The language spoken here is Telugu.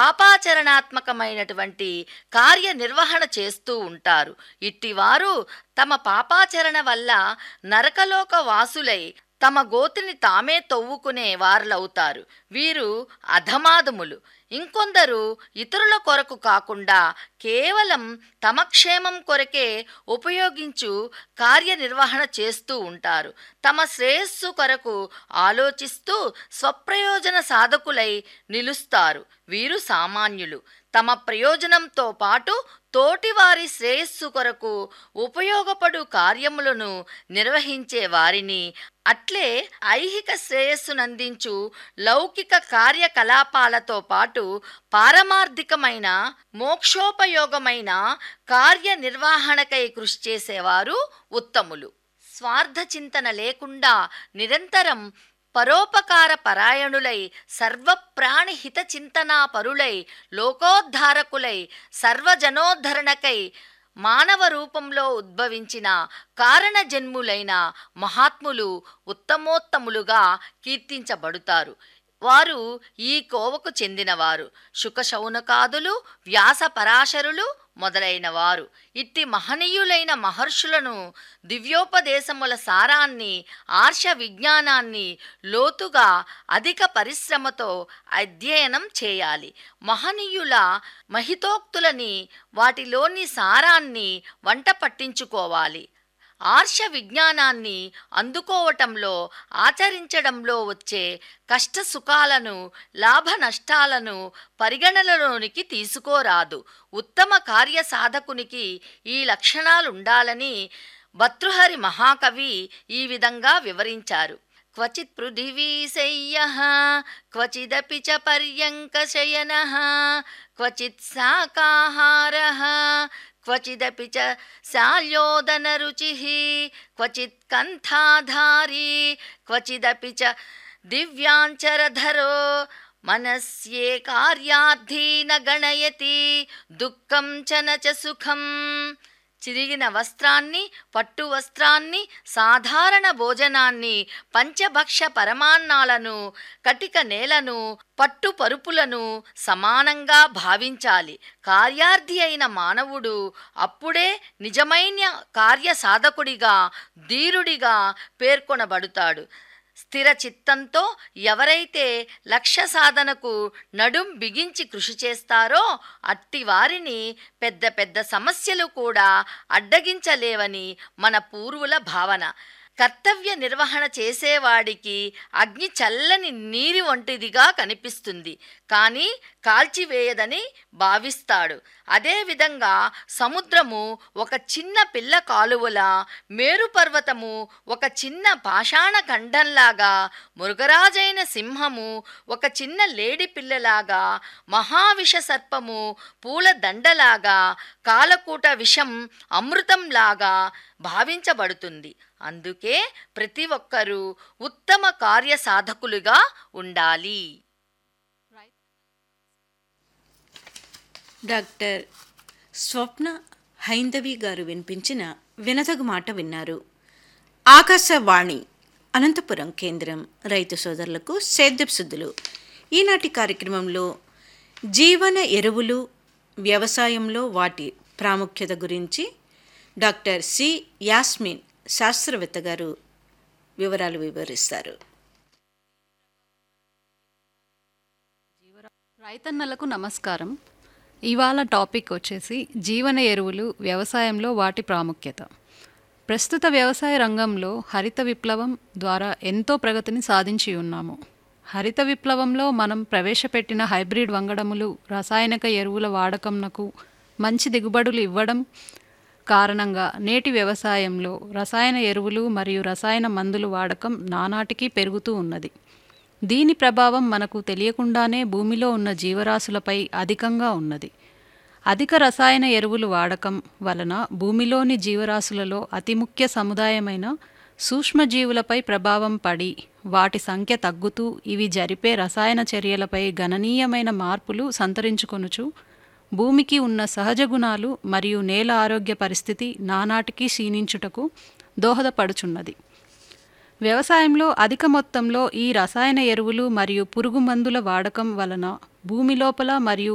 పాపాచరణాత్మకమైనటువంటి కార్యనిర్వహణ చేస్తూ ఉంటారు ఇట్టివారు తమ పాపాచరణ వల్ల నరకలోక వాసులై తమ గోతిని తామే తవ్వుకునే వారులవుతారు వీరు అధమాదములు ఇంకొందరు ఇతరుల కొరకు కాకుండా కేవలం తమ క్షేమం కొరకే ఉపయోగించు కార్యనిర్వహణ చేస్తూ ఉంటారు తమ శ్రేయస్సు కొరకు ఆలోచిస్తూ స్వప్రయోజన సాధకులై నిలుస్తారు వీరు సామాన్యులు తమ ప్రయోజనంతో పాటు తోటివారి శ్రేయస్సు కొరకు ఉపయోగపడు కార్యములను నిర్వహించే వారిని అట్లే ఐహిక శ్రేయస్సునందించు లౌకిక కార్యకలాపాలతో పాటు పారమార్థికమైన మోక్షోపయోగమైన కార్యనిర్వహణకై కృషి చేసేవారు ఉత్తములు స్వార్థ చింతన లేకుండా నిరంతరం పరోపకార పరాయణులై సర్వప్రాణి హిత చింతనా పరులై లోకోద్ధారకులై సర్వజనోద్ధరణకై మానవ రూపంలో ఉద్భవించిన కారణ జన్ములైన మహాత్ములు ఉత్తమోత్తములుగా కీర్తించబడుతారు వారు ఈ కోవకు చెందినవారు శుకశౌనకాదులు వ్యాస పరాశరులు మొదలైన వారు ఇట్టి మహనీయులైన మహర్షులను దివ్యోపదేశముల సారాన్ని ఆర్ష విజ్ఞానాన్ని లోతుగా అధిక పరిశ్రమతో అధ్యయనం చేయాలి మహనీయుల మహితోక్తులని వాటిలోని సారాన్ని వంట పట్టించుకోవాలి ఆర్ష విజ్ఞానాన్ని అందుకోవటంలో ఆచరించడంలో వచ్చే కష్ట సుఖాలను లాభ నష్టాలను పరిగణనలోనికి తీసుకోరాదు ఉత్తమ కార్య సాధకునికి ఈ లక్షణాలుండాలని భర్తృహరి మహాకవి ఈ విధంగా వివరించారు క్వచిత్ పృథివీశయ్య క్వచిదపి చ పర్యంకశయన క్వచిత్ శాకాహార క్వచిదపి చ శాల్యోదనరుచి క్వచిత్ కంఠాధారీ క్వచిదపి చ దివ్యాంచరధరో మనస్యే కార్యార్థీ న గణయతి దుఃఖం చ న చ సుఖం చిరిగిన వస్త్రాన్ని పట్టు వస్త్రాన్ని సాధారణ భోజనాన్ని పంచభక్ష పరమాన్నాలను కటిక నేలను పట్టు పరుపులను సమానంగా భావించాలి కార్యార్థి అయిన మానవుడు అప్పుడే నిజమైన కార్య సాధకుడిగా ధీరుడిగా పేర్కొనబడుతాడు స్థిర చిత్తంతో ఎవరైతే లక్ష్య సాధనకు నడుం బిగించి కృషి చేస్తారో అట్టి వారిని పెద్ద పెద్ద సమస్యలు కూడా అడ్డగించలేవని మన పూర్వుల భావన కర్తవ్య నిర్వహణ చేసేవాడికి అగ్ని చల్లని నీరి వంటిదిగా కనిపిస్తుంది కానీ కాల్చివేయదని భావిస్తాడు అదేవిధంగా సముద్రము ఒక చిన్న పిల్ల కాలువల మేరు పర్వతము ఒక చిన్న పాషాణ ఖండంలాగా మృగరాజైన సింహము ఒక చిన్న లేడి పిల్లలాగా మహావిష సర్పము పూల దండలాగా కాలకూట విషం అమృతంలాగా భావించబడుతుంది అందుకే ప్రతి ఒక్కరూ ఉత్తమ కార్య సాధకులుగా ఉండాలి డాక్టర్ స్వప్న హైందవి గారు వినిపించిన వినతగు మాట విన్నారు ఆకాశవాణి అనంతపురం కేంద్రం రైతు సోదరులకు సేద్యపు సుద్దులు ఈనాటి కార్యక్రమంలో జీవన ఎరువులు వ్యవసాయంలో వాటి ప్రాముఖ్యత గురించి డాక్టర్ సి యాస్మిన్ శాస్త్రవేత్త గారు వివరాలు వివరిస్తారు రైతన్నలకు నమస్కారం ఇవాళ టాపిక్ వచ్చేసి జీవన ఎరువులు వ్యవసాయంలో వాటి ప్రాముఖ్యత ప్రస్తుత వ్యవసాయ రంగంలో హరిత విప్లవం ద్వారా ఎంతో ప్రగతిని సాధించి ఉన్నాము హరిత విప్లవంలో మనం ప్రవేశపెట్టిన హైబ్రిడ్ వంగడములు రసాయనిక ఎరువుల వాడకంనకు మంచి దిగుబడులు ఇవ్వడం కారణంగా నేటి వ్యవసాయంలో రసాయన ఎరువులు మరియు రసాయన మందులు వాడకం నానాటికి పెరుగుతూ ఉన్నది దీని ప్రభావం మనకు తెలియకుండానే భూమిలో ఉన్న జీవరాశులపై అధికంగా ఉన్నది అధిక రసాయన ఎరువులు వాడకం వలన భూమిలోని జీవరాశులలో అతి ముఖ్య సముదాయమైన సూక్ష్మజీవులపై ప్రభావం పడి వాటి సంఖ్య తగ్గుతూ ఇవి జరిపే రసాయన చర్యలపై గణనీయమైన మార్పులు సంతరించుకొనుచు భూమికి ఉన్న సహజ గుణాలు మరియు నేల ఆరోగ్య పరిస్థితి నానాటికి క్షీణించుటకు దోహదపడుచున్నది వ్యవసాయంలో అధిక మొత్తంలో ఈ రసాయన ఎరువులు మరియు పురుగు మందుల వాడకం వలన భూమి లోపల మరియు